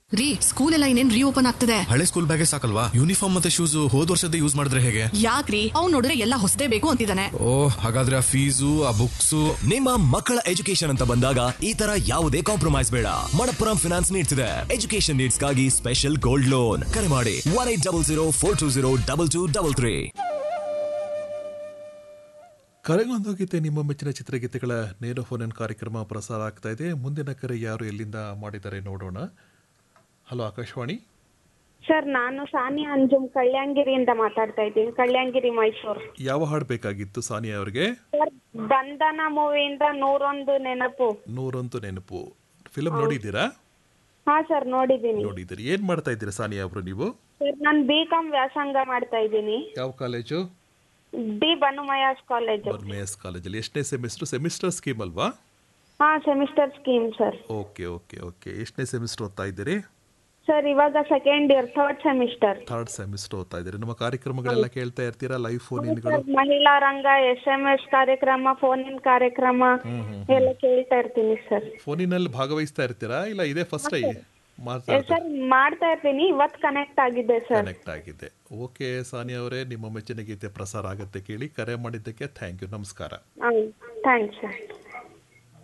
ರೀ ಸ್ಕೂಲ್ ಎಲ್ಲ ಇನ್ನೇನ್ ರೀಓಪನ್ ಆಗ್ತದೆ ಹಳೆ ಸ್ಕೂಲ್ ಬ್ಯಾಗೇ ಸಾಕಲ್ವಾ ಯೂನಿಫಾರ್ಮ್ ಮತ್ತೆ ಶೂಸ್ ಹೋದ್ ವರ್ಷದ ಯೂಸ್ ಮಾಡಿದ್ರೆ ಹೇಗೆ ಯಾಕ್ರಿ ಅವ್ನ್ ನೋಡಿದ್ರೆ ಎಲ್ಲ ಹೊಸದೇ ಬೇಕು ಅಂತಿದ್ದಾನೆ ಓ ಹಾಗಾದ್ರೆ ಆ ಫೀಸು ಆ ಬುಕ್ಸು ನಿಮ್ಮ ಮಕ್ಕಳ ಎಜುಕೇಶನ್ ಅಂತ ಬಂದಾಗ ಈ ತರ ಯಾವುದೇ ಕಾಂಪ್ರಮೈಸ್ ಬೇಡ ಮಣಪ್ಪುರಂ ಫಿನಾನ್ಸ್ ನೀಡ್ಸ್ ಇದೆ ಎಜುಕೇಶನ್ ನೀಡ್ಸ್ ಗಾಗಿ ಸ್ಪೆಷಲ್ ಗೋಲ್ಡ್ ಲೋನ್ ಕರೆ ಮಾಡಿ one eight double zero four two zero double two double three ಕರೆಗೊಂದು ಗೀತೆ ನಿಮ್ಮ ಮೆಚ್ಚಿನ ಚಿತ್ರಗೀತೆಗಳ ನೇರ ಫೋನ್ ಕಾರ್ಯಕ್ರಮ ಪ್ರಸಾರ ಆಗ್ತಾ ಇದೆ ಮುಂದಿನ ಕರೆ ಯಾರು ಎಲ್ಲಿಂದ ಮಾಡಿದ್ದಾರೆ ನೋಡೋಣ ಹಲೋ ಆಕಾಶವಾಣಿ ಸರ್ ನಾನು ಸಾನಿಯಾ ಅಂಜುಮ್ ಕಳ್ಯಾಂಗಿರಿಯಿಂದ ಮಾತಾಡ್ತಾ ಇದ್ದೀನಿ ಕಳ್ಯಾಂಗಿರಿ ಮೈಸೂರು ಯಾವ ಹಾಡು ಬೇಕಾಗಿತ್ತು ಸಾನಿಯಾ ಅವರಿಗೆ ಸರ್ ಬಂಧನ ಮೂವಿಯಿಂದ ನೂರೊಂದು ನೆನಪು ನೂರಂತೂ ನೆನಪು ಫಿಲಮ್ ನೋಡಿದ್ದೀರಾ ಹಾ ಸರ್ ನೋಡಿದ್ದೀನಿ ನೋಡಿದ್ದೀರಿ ಏನ್ ಮಾಡ್ತಾ ಇದ್ದೀರಾ ಸಾನಿಯಾ ಅವರು ನೀವು ಸರ್ ನಾನು ಬಿ ಕಾಮ್ ವ್ಯಾಸಂಗ ಮಾಡ್ತಾ ಇದ್ದೀನಿ ಯಾವ ಕಾಲೇಜು ಡಿ ಬನುಮಯಾಸ್ ಕಾಲೇಜು ಬರ್ಮೇಸ್ ಕಾಲೇಜಲ್ಲಿ ಎಷ್ಟನೇ ಸೆಮಿಸ್ಟರ್ ಸೆಮಿಸ್ಟರ್ ಸ್ಕೀಮ್ ಅಲ್ವಾ ಹಾ semester scheme sir okay okay okay ಎಷ್ಟನೇ ಸೆಮಿಸ್ಟರ್ ಓದ್ತಾ ಇದ್ದೀರಿ ಸರ್ ಇವಾಗ second year third semester third semester ಓದ್ತಾ ಇದ್ದೀರಿ ನಮ್ಮ ಕಾರ್ಯಕ್ರಮಗಳೆಲ್ಲ ಕೇಳ್ತಾ ಇರ್ತೀರಾ ಲೈವ್ ಫೋನ್ ಇನ್ಗಳು ಸರ್ ಮಹಿಳಾ ರಂಗ ಎಸ್ ಎಂ ಎಸ್ ಕಾರ್ಯಕ್ರಮ ಫೋನ್ ಇನ್ ಕಾರ್ಯಕ್ರಮ ಎಲ್ಲ ಕೇಳ್ತಾ ಇರ್ತೀನಿ ಸರ್ ಫೋನಿನಲ್ಲಿ ಭಾಗವಹಿಸ್ತಾ ಇರ್ತೀರಾ ಇಲ್ಲ ಇದೇ ಫಸ್ಟ್ ಟೈ ಮಾತಾಡ್ತಾ ಸರ್ ಮಾಡ್ತಾ ಇರ್ತೀನಿ ಇವತ್ತು ಕನೆಕ್ಟ್ ಆಗಿದೆ ಸರ್ ಕನೆಕ್ಟ್ ಆಗಿದೆ ಓಕೆ ಸಾನಿಯಾ ಅವರೇ ನಿಮ್ಮ ಮೆಚ್ಚಿನ ಗೀತೆ ಪ್ರಸಾರ ಆಗುತ್ತೆ ಕೇಳಿ ಕರೆ ಮಾಡಿದ್ದಕ್ಕೆ ಥ್ಯಾಂಕ್ ಯು ನಮಸ್ಕಾರ ಥ್ಯಾಂಕ್ಸ್ ಸರ್